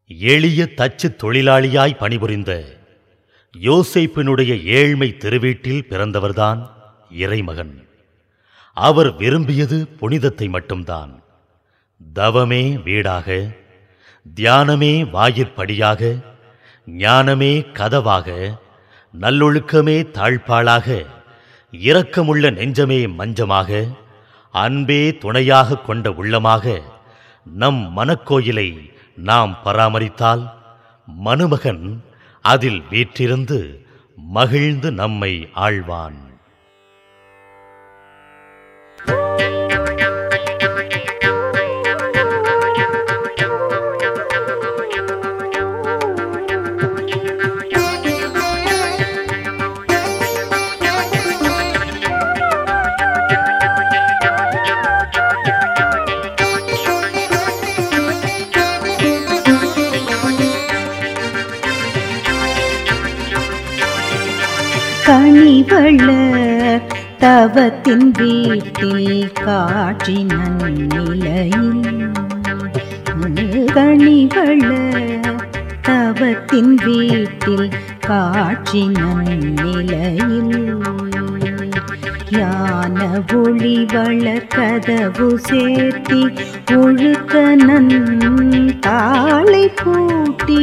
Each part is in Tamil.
எளிய தச்சு தொழிலாளியாய் பணிபுரிந்த யோசேப்பினுடைய ஏழ்மை திருவீட்டில் பிறந்தவர்தான் இறைமகன் அவர் விரும்பியது புனிதத்தை மட்டும்தான் தவமே வீடாக தியானமே வாயிற்படியாக ஞானமே கதவாக நல்லொழுக்கமே தாழ்பாளாக இரக்கமுள்ள நெஞ்சமே மஞ்சமாக அன்பே துணையாக கொண்ட உள்ளமாக நம் மனக்கோயிலை நாம் பராமரித்தால் மனுமகன் அதில் வீற்றிருந்து மகிழ்ந்து நம்மை ஆழ்வான் கனிவளர் தவத்தின் வீட்டில் காட்சி நன்னிலையில் கனிவளர் தவத்தின் வீட்டில் காட்சி நன்னிலையில் யான ஒளி வளர் கதவு சேர்த்தி ஒழுக்க நன் தாளை பூட்டி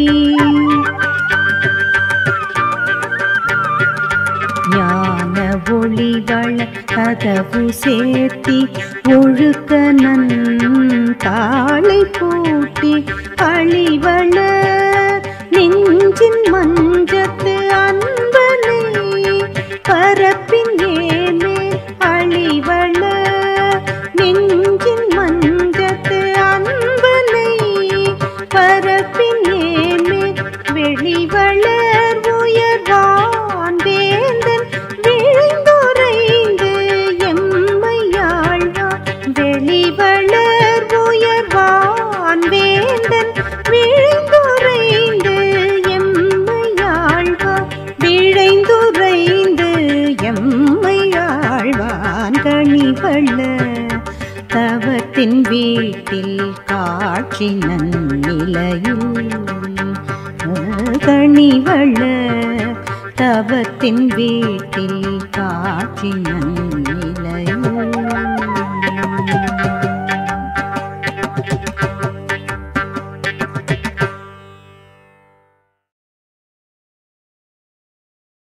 ஞான ஒளிவள கதவு சேர்த்தி ஒழுக்க நன் தாளை பூட்டி அழிவள நெஞ்சின் மஞ்சத்து அன்பனை பரப்பின் ஏமே அழிவள நெஞ்சின் மஞ்சத்து அன்பனை பரப்பின் ஏமே வெளிவளர் உயர்வான் வேந்தன் விழுந்துரைந்து எம்மையாழ்வான் வெளிவளர் உயர்வான் வேந்தன் விழுந்துரைந்து எம்மையாழ்வான் விழைந்துரைந்து எம்மையாழ்வான் கனிவள்ள தவத்தின் வீட்டில் காட்சி நன்னிலையில் கனிவள தவத்தின் வீட்டில் காட்சி நன்